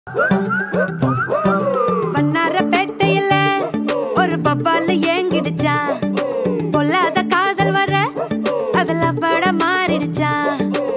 வண்ணாரப்பேட்டையில ஒரு பப்பால ஏங்கிடுச்சான் பொல்லாத காதல் வர அதுல பட மாறிடுச்சான்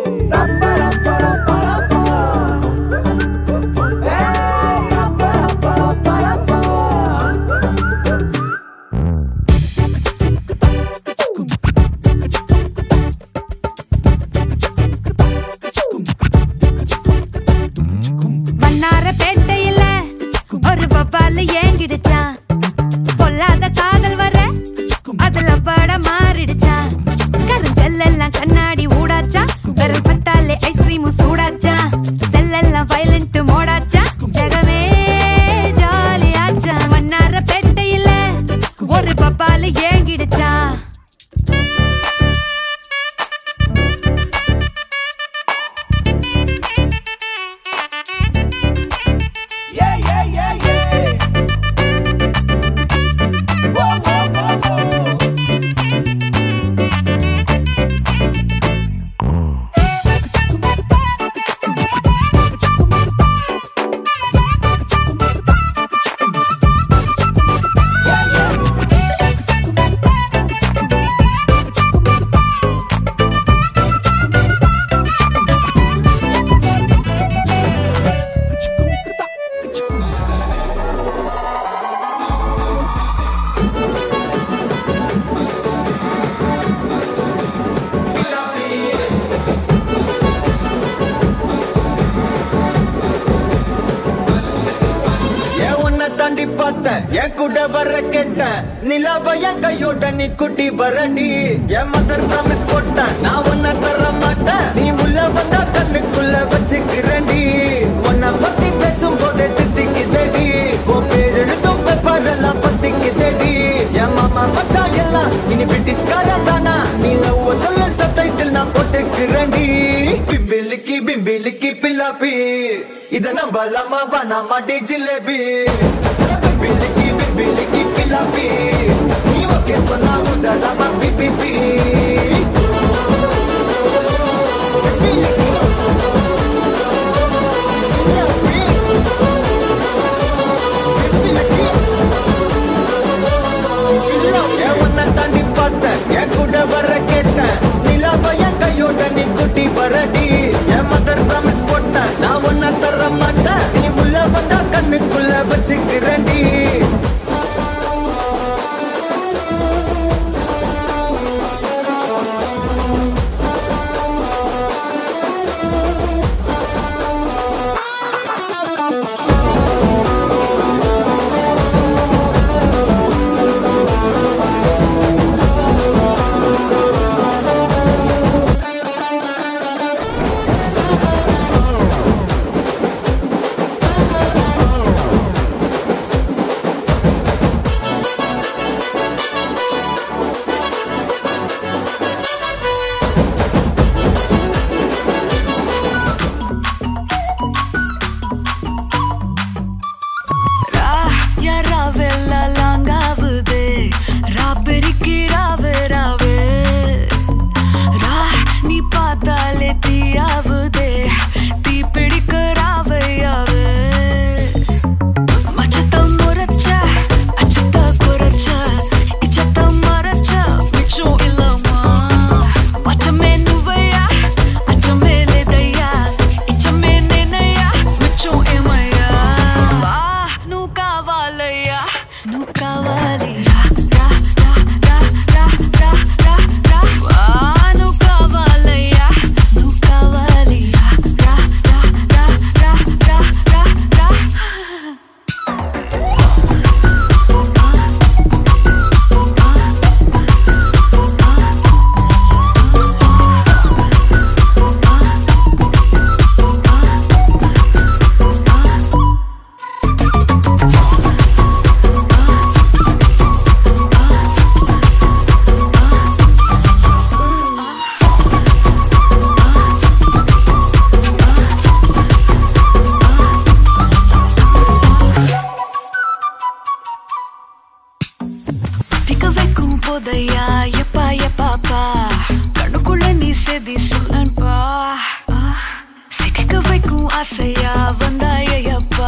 வண்ணாரப்பேட்டையில ஒரு பப்பால ஏங்கிடுச்சான் பொல்லாத காதல் வர அதுல பட மாறிடுச்சான் கருங்கல்லெல்லாம் கண்ணாடி ஊடாச்சா விரல் பட்டாலே ஐஸ்கிரீமும் சூடாச்சா செல்லெல்லாம் வயலண்ட் மோடாச்சா ஜெகமே ஜாலியாச்சா வண்ணாரப்பேட்டையில ஒரு பப்பால ஏங்கிடுச்சான் Yeah, yeah, yeah, yeah. Whoa, whoa, whoa, whoa. ஏன் உன்னை தாண்டி பார்த்தேன் என் கூட வர கேட்டேன் நிலாவ என் கையோட நீ குட்டி வரடி என் மதர் ப்ராமிஸ் போட்டேன் நான் உன்னை தர மாட்டேன் நீ உள்ள வந்தா கண்ணுக்குள்ள வச்சுக்கிறேன்டி உன்னை பத்தி பேசும் போதே தித்திக்குதடி உன் பேர் எழுதும் பேப்பர் எல்லாம் பத்திக்குதடி என் மாமா மச்சான் எல்லாம் இனி பிரிட்டிஷ்காரன் தானா நீ லவ் சொல்ல சப்டைட்டில் நான் போட்டுக்கிறேன்டி பிம்பிலிக்கி பிம்பிலிக்கி பில்லாப்பி இத நம்பலாமா வேணாமா டி ஜிலேபி பிம்பிலிக்கி பிம்பிலிக்கி பில்லாப்பி நீ ஓகே சொன்னா உதலாமா பி பி பி என் உன்னை தாண்டி பார்த்தேன் என் கூட வர கேட்டேன் நிலாவ என் கையோட நீ குட்டி வரடி என் மதர் ப்ராமிஸ் போட்டேன் நான் உன்னை தர மாட்டேன் நீ உள்ள வந்தா கண்ணுக்குள்ள வச்சுக்கிறேன்டி ரா யாராவெல்லாம் லாங்காவுது ராபெரிக்கு ராவு ராவு ரா நீ பார்த்தாலே தீயாவுதே தீ பிடிக்க ராவையாவு மச்சத்தம் முறைச்ச அச்சத்த குறைச்ச இச்சத்தம் மறைச்ச மிச்சம் இல்லம்மா மச்சமே நுவையா அச்சமே లేదయ్యా ఇచ్చమే నేనయ్యా మిచ్చం ఏమయ్యా వా నువ్వు కావాలయ్యా నువ్వు కావాలి రా రా రా రా రా రా రా వా నువ్వు కావాలయ్యా నువ్వు కావాలి రా రా రా రా రా రా రా రా திக்க வைக்கும் போதையா எப்பா எப்பாப்பா கண்ணுக்குள்ள நீ செதி சொல்லன்பா சிக்க வைக்கும் ஆசையா வந்தாயப்பா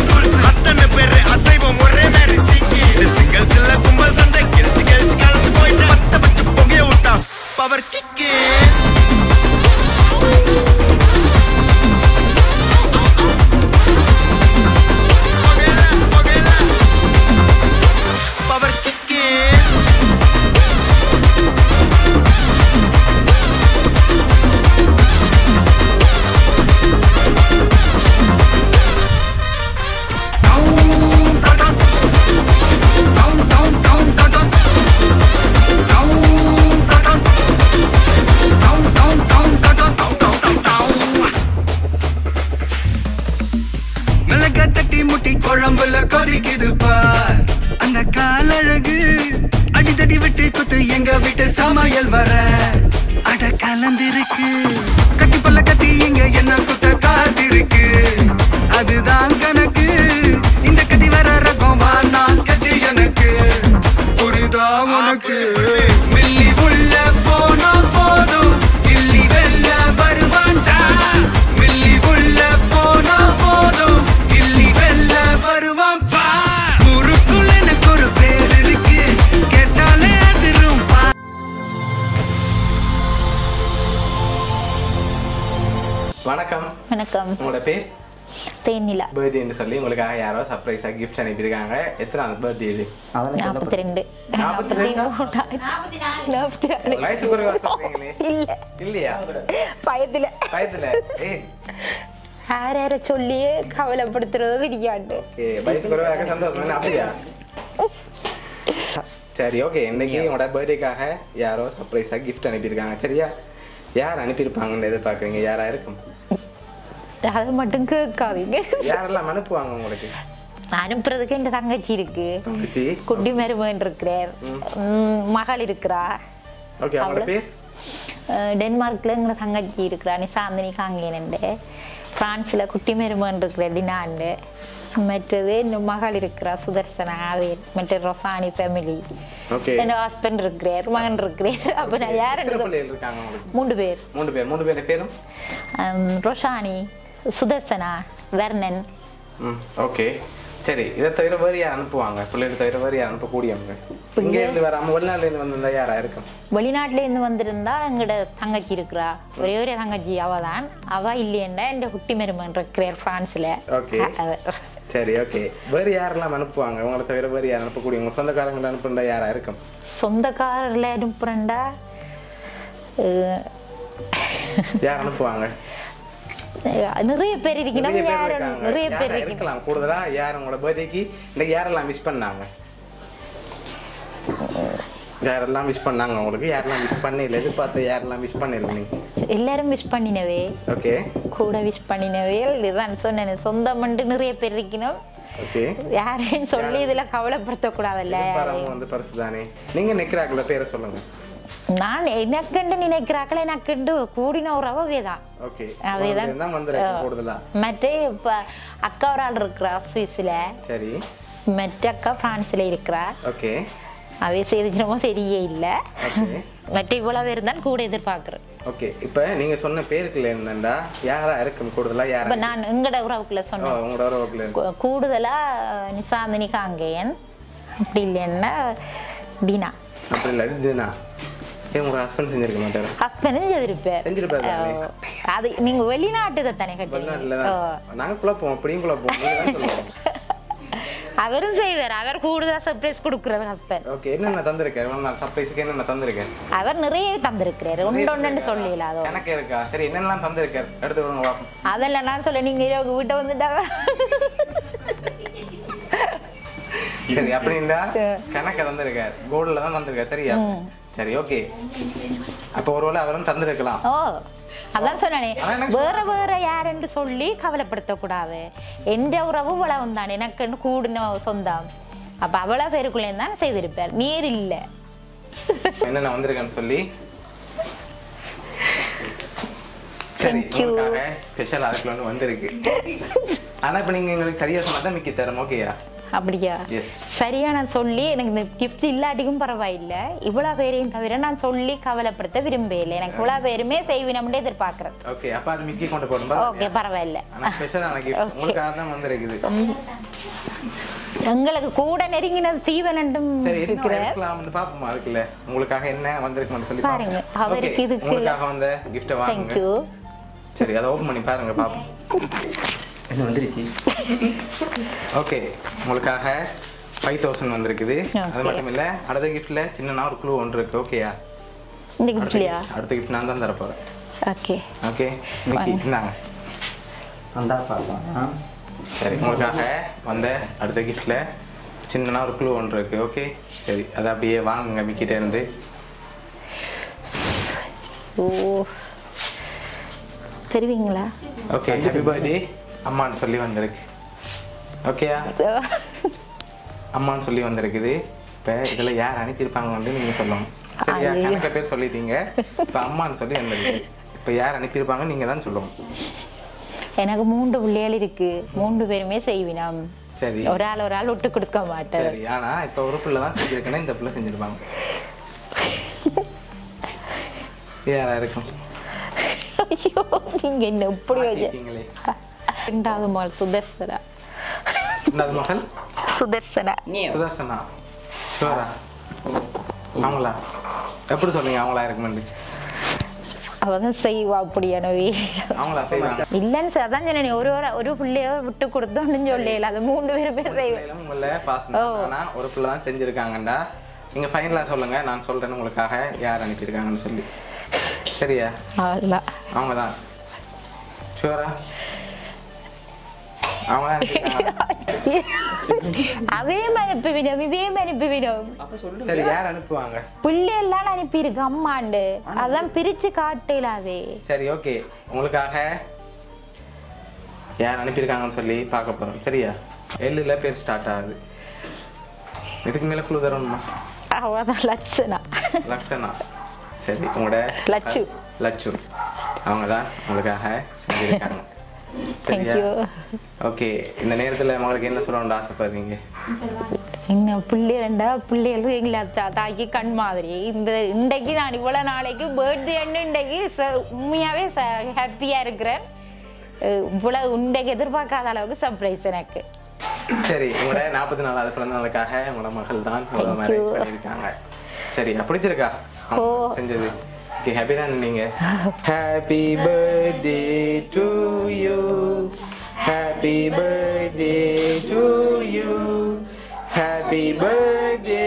தான் ரூல்ஸ் அத்தனை பேரு அசைவம் ஒரே மாதிரி சீக்கி இந்த சிங்கிள்ஸ் இல்ல கும்பல் சண்டை கிழிச்சு கிழிச்சு கழிச்சு போயிட்டு பத்த பச்சை புகைய விட்டா பவர் கிக்கே புகையில புகையில பவர் கிக்கே மிளகா தட்டி முட்டி குழம்புல கொதிக்குது பார் அந்த காலழகு அடித்தடி விட்டு குத்து எங்க வீட்டு சமையல் வர அட கலந்திருக்கு கட்டி பல்ல கட்டி இங்க என்ன குத்த காத்திருக்கு அதுதான் கணக்கு இந்த கத்தி வர ரகம் வானா ஸ்கட்சி எனக்கு புரிதா உனக்கு மில்லி உள்ள போனா போதும் இல்லி வெல்ல வருவான்டா மில்லி உள்ள போனா போதும் இல்லி வெல்ல வருவான் பா ஊருக்குள்ள எனக்கு ஒரு பேர் இருக்கு கேட்டாலே அதிரும் பா வணக்கம் வணக்கம் உங்களோட பேர் தேனிலா பர்த்டேன்னு சொல்லி உங்களுக்காக யாரோ சர்ப்ரைஸா கிஃப்ட் அனுப்பியிருக்காங்க எத்தனாவது பர்த்டே இது நாற்பத்தி ரெண்டு நாற்பத்தி நாற்பத்தி ரெண்டு? நாற்பத்தி நாலு வயசு குறைவா சொல்றீங்களே இல்ல இல்லையா பயத்துல வயசுல ஏ யார் யார சொல்லியே கவலைப்படுத்துறது தெரியாது ஓகே வயசு குறைவா இருக்க சந்தோஷம் என்ன அப்படியா சரி ஓகே இன்னைக்கு உங்களோட பர்த்டேக்காக யாரோ சர்ப்ரைஸா கிஃப்ட் அனுப்பியிருக்காங்க சரியா யார் அனுப்பியிருப்பாங்கன்னு எதிர்பார்க்குறீங்க யாரா இருக்கும் அதை மட்டும் கேட்காதீங்க யாரெல்லாம் அனுப்புவாங்க உங்களுக்கு அனுப்புறதுக்கு என் தங்கச்சி இருக்கு தங்கச்சி குட்டி மருமகன் இருக்கிறார் ம், மகள் இருக்கிறா ஓகே அவங்களோட பேர் அஹ், டென்மார்க்ல எங்களை தங்கச்சி இருக்கிறா நிசாந்தினி காங்கேனண்டு பிரான்ஸ்ல குட்டி மருமகன் இருக்கிற டினாண்டு மற்றது என் மகள் இருக்கிறா சுதர்சனா அது மற்ற ரொசானி ஃபேமிலி ஓகே என் ஹஸ்பண்ட் இருக்கிறார் மகன் இருக்கிறார் அப்ப நான் யார் எத்தனை பிள்ளைகள் இருக்காங்க உங்களுக்கு மூன்று பேர் மூணு பேர் மூணு பேர் பேரும் அம், ரொஷானி சுதர்சனா வர்ணன் ம் ஓகே சரி இதை தவிர வேறு யார் அனுப்புவாங்க பிள்ளைகள் தவிர வேறு யார் அனுப்பக்கூடியவங்க இங்க இருந்து வராம வெளிநாட்டுல இருந்து வந்திருந்தா யாரா இருக்கும் வெளிநாட்டுல இருந்து வந்திருந்தா எங்களோட தங்கச்சி இருக்கிறா ஒரே ஒரே தங்கச்சி அவ தான் அவ இல்லையண்டா என் குட்டி மருமகன் இருக்கிறார் பிரான்ஸ்ல Okay. அவர். சரி ஓகே வேறு யாரெல்லாம் அனுப்புவாங்க உங்களை தவிர வேறு யார் அனுப்பக்கூடியவங்க சொந்தக்காரங்களை அனுப்புறா யாரா இருக்கும் சொந்தக்காரர்ல அனுப்புறேன்டா அஹ், யார் அனுப்புவாங்க நிறைய பேர் இருக்கணும் நிறைய பேர் யாரும் இருக்காங்க. நிறைய பேர் யாரா இருக்கணும் இருக்கலாம் கூடுதலா யார் உங்களோட பர்த்டேக்கு இன்னைக்கு யாரெல்லாம் விஷ் பண்ணாங்க யாரெல்லாம் விஷ் பண்ணாங்க உங்களுக்கு யாரெல்லாம் விஷ் பண்ணல எதிர்பார்த்த யாரெல்லாம் விஷ் பண்ணல நீங்க எல்லாரும் விஷ் பண்ணினவே ஓகே கூட விஷ் பண்ணினவே இதுதான் சொன்னேன் சொந்தம் நிறைய பேர் இருக்கணும் ஓகே யாரையும் சொல்லி இதுல கவலைப்படுத்த கூடாதுல்ல எதிர்பாராம வந்து பரிசு தானே நீங்க நிக்கிறாங்கள பேரை சொல்லுங்க நான் எனக்கண்டு நினைக்கிறாக்கள் எனக்கண்டு கூடின ஒரு அவவே தான் ஓகே அதேதான். தான் வந்துருக்கேன் கூடுதலா மற்ற இப்ப அக்கா ஒரு ஆள் இருக்கிறா சுவிஸ்ல சரி மற்ற அக்கா பிரான்ஸ்ல இருக்கிறா ஓகே அவை செய்திச்சனமோ தெரிய இல்ல ஓகே மற்ற இவ்வளவு பேர் தான் கூட எதிர்பார்க்கிறேன் ஓகே இப்போ நீங்க சொன்ன பேருக்குள்ள இருந்தா யாரா இருக்கும் கூடுதலா யாரா இப்ப நான் எங்கட உறவுக்குள்ள ஓ, சொன்னேன் உங்களோட உறவுக்குள்ள இருக்கு கூ- கூடுதலா நிசாந்தினி காங்கேயன் அப்படி இல்லைன்னா டினா அப்படி இல்லை இதுனா ஏன் உங்க ஹஸ்பண்ட் செஞ்சிருக்க மாட்டாரு ஹஸ்பண்ட் செஞ்சிருப்பார் செஞ்சிருப்பாரு தானே? அது நீங்க வெளிநாட்டு தானே வெளிநாட்டுல கட்டுறீங்க தான் நாங்க குழப்போம் அப்படியும் குழப்போம் நீங்க தான் சொல்லுவோம் அவரும் செய்வார் அவர் கூடுதலா சர்ப்ரைஸ் கொடுக்கறது ஹஸ்பண்ட் ஓகே என்னென்ன தந்திருக்காரு ஒரு நாள் சர்ப்ரைஸுக்கு என்னென்ன தந்திருக்காரு அவர் நிறைய தந்திருக்கிறாரு ஒன்று ஒன்று சொல்லல அதோ எனக்கு இருக்கா சரி என்னெல்லாம் தந்திருக்காரு எடுத்து விடுங்க பாப்போம் அதெல்லாம் நான் சொல்ல நீங்க இரவு வீட்டை வந்துட்டாங்க சரி அப்படின்னா கணக்க தந்திருக்காரு கோல்டில் தான் தந்திருக்காரு சரியா சரி ஓகே அப்போ ஒருவேளை அவரும் தந்திருக்கலாம் ஓ அதான் சொன்னேனே ஆனா எனக்கு வேற வேற யாருன்னு சொல்லி கவலைப்படுத்த கூடாது எந்த உறவு உலகம் தான் எனக்குன்னு கூடின சொந்தம் அப்ப அவ்வளவு பேருக்குள்ளே தான் செய்திருப்பார் நீர் இல்ல என்னென்ன வந்திருக்கேன்னு சொல்லி சரி Thank you. உங்களுக்காக ஸ்பெஷல் அதுக்குள்ள ஒன்று வந்திருக்கு ஆனா இப்போ நீங்க எங்களுக்கு சரியா சொன்னா தான் மிக்க தரம் ஓகேயா அப்படியா Yes. சரியா நான் சொல்லி எனக்கு இந்த கிஃப்ட் இல்லாட்டிக்கும் பரவாயில்ல இவ்வளவு பேரையும் தவிர நான் சொல்லி கவலைப்படுத்த விரும்பல எனக்கு இவ்வளவு பேருமே செய்வினம்னு எதிர்பார்க்கறேன் ஓகே அப்ப அது மிக்கி கொண்டு போகணும் ஓகே பரவாயில்ல ஆனா ஸ்பெஷலான Okay. கிஃப்ட் உங்களுக்காக தான் வந்திருக்குது உம், எங்களுக்கு கூட நெருங்கினது தீவனண்டும் சரி என்ன இருக்கிற இருக்கலாம்னு பாப்போமா இருக்குல்ல உங்களுக்காக என்ன வந்திருக்குன்னு சொல்லி பாருங்க, பாப்போம். அவருக்கு Okay, இதுக்கு உங்களுக்காக வந்த கிஃப்ட் வாங்குங்க தேங்க்யூ சரி அதை ஓபன் பண்ணி பாருங்க பாப்போம் என்ன வந்துருச்சு ஓகே உங்களுக்காக ஃபைவ் தௌசண்ட் வந்திருக்குது அது Okay. மட்டும் இல்ல அடுத்த கிஃப்ட்ல சின்னனா ஒரு க்ளூ ஒன்று இருக்கு ஓகேயா இந்த அடுத்த கிஃப்ட்லையா gift- அடுத்த கிஃப்ட் நான் தான் தர போறேன் ஓகே ஓகே மிக்கி இந்தாங்க வந்தா பார்க்கலாம் ஆ சரி உங்களுக்காக வந்த அடுத்த கிஃப்ட்ல சின்னனா ஒரு க்ளூ ஒன்று இருக்கு ஓகே சரி அதை அப்படியே வாங்குங்க மிக்கிட்ட இருந்து ஓ தெரிவிங்களா ஓகே ஹாப்பி பர்த்டே அம்மான்னு சொல்லி வந்திருக்கு ஓகேயா அம்மான்னு சொல்லி வந்திருக்குது இப்போ இதில் யார் அனுப்பியிருப்பாங்கன்னு நீங்கள் சொல்லணும் சரியா ஐயையோ. கணக்க பேர் சொல்லிட்டீங்க இப்போ அம்மான்னு சொல்லி வந்திருக்கு இப்போ யார் அனுப்பியிருப்பாங்க நீங்கள் தான் சொல்லணும் எனக்கு மூன்று பிள்ளைகள் இருக்கு மூன்று பேருமே செய்வினம் சரி ஒரு ஆள் ஒரு ஆள் விட்டு கொடுக்க மாட்டேன் சரி ஆனா இப்போ ஒரு பிள்ளை தான் செஞ்சிருக்கேன்னா இந்த பிள்ளை செஞ்சிருப்பாங்க யாரா இருக்கும் ஐயோ நீங்க என்ன இப்படி வச்சு மாட்டிக்கிங்களே. ரெண்டாவது மகள் சுதர்சனா ரெண்டாவது மகள் சுதர்சனா சுதர்சனா ஷுவரா அவங்களா எப்படி சொன்னீங்க அவங்களா இருக்குமெண்டு அவதான் செய்வா அப்படியானவே அவங்களா செய்வாங்க இல்லைன்னு சார் அதான் சொன்னேன் ஒரு ஒரு ஒரு பிள்ளைய விட்டு கொடுத்தோன்னு சொல்லல அது மூணு பேர் பேர் செய்வேன் பிள்ளைகளும் உங்கள பாசம் தான். ஆனா ஒரு பிள்ளை தான் செஞ்சிருக்காங்கண்டா நீங்க ஃபைனலா சொல்லுங்க நான் சொல்றேன் உங்களுக்காக யார் அனுப்பியிருக்காங்கன்னு சொல்லி சரியா அவ்வளோதான் அவங்க தான் ஷுவரா அவங்க தான் அனுப்பியிருக்காங்க அதே மாதிரி அனுப்பிவிடும் இதே மாதிரி அனுப்பிவிடும் சரி யார் அனுப்புவாங்க பிள்ளையெல்லாம் அனுப்பியிருக்கு அம்மாண்டு அதான் பிரிச்சு காட்டல அது சரி ஓகே உங்களுக்காக யார் அனுப்பியிருக்காங்கன்னு சொல்லி பார்க்க போறோம் சரியா எல்லுல பேர் ஸ்டார்ட் ஆகுது இதுக்கு மேல குழு தரணுமா அவதான் லட்சணா லக்ஷனா சரி உங்களோட லட்சு. லட்சு அவங்க தான் உங்களுக்காக செஞ்சிருக்காங்க சரியா தேங்க்யூ ஓகே இந்த நேரத்துல உங்களுக்கு என்ன சொல்லணும்னு ஆசைப்படுறீங்க இன்னும் பிள்ளைகள்டா பிள்ளைகள் எங்களை தா- தாக்கி கண் மாதிரி இந்த இன்றைக்கு நான் இவ்வளவு நாளைக்கு பர்த்டே இன்றைக்கு ச- உண்மையாவே ஹாப்பியா இருக்கிறேன் அஹ் இவ்வளவு இன்றைக்கு எதிர்பார்க்காத அளவுக்கு சர்ப்ரைஸ் எனக்கு சரி உங்களோட நாற்பத்தி நாலாவது பிறந்த நாளுக்காக உங்களோட மகள் தான் இவ்வளவு Thank you. மேரேஜ் பண்ணியிருக்காங்க சரி பிடிச்சிருக்கா ஓ. செஞ்சது ஓகே ஹாப்பி தான் நீங்க happy birthday to you happy birthday to you happy birthday